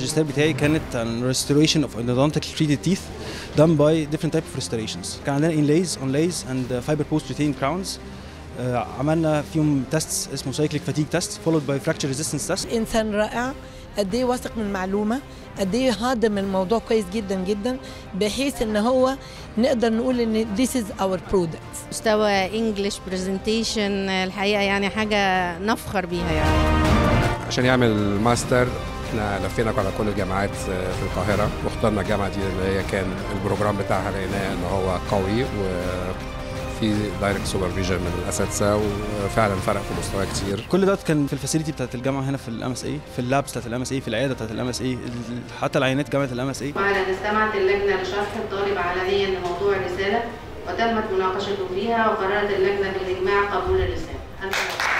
الماجستير بتاعي كانت عن restoration of endodontic treated teeth done by different type of restorations كان عندنا inlays onlays and fiber post retained crowns آه، عملنا فيهم تيست اسمه cyclic fatigue test followed by fracture resistance test انسان رائع قد ايه واثق من المعلومه قد ايه هاضم الموضوع كويس جدا جدا بحيث ان هو نقدر نقول ان this is our product مستوى انجلش برزنتيشن الحقيقه يعني حاجه نفخر بيها يعني عشان يعمل ماستر احنا لفينا على كل الجامعات في القاهرة واخترنا الجامعة دي اللي هي كان البروجرام بتاعها لقيناه ان هو قوي وفي دايركت سوبرفيجن من الاساتذة وفعلا فرق في مستواه كتير كل ده كان في الفاسيلتي بتاعت الجامعه هنا في الام اس اي في اللابس بتاعت الام اس اي في العياده بتاعت الام اس اي حتى العينات جامعه الام اس اي بعد أن استمعت اللجنة لشرح الطالب علنيا لموضوع الرسالة وتمت مناقشته فيها وقررت اللجنة بالإجماع قبول الرسالة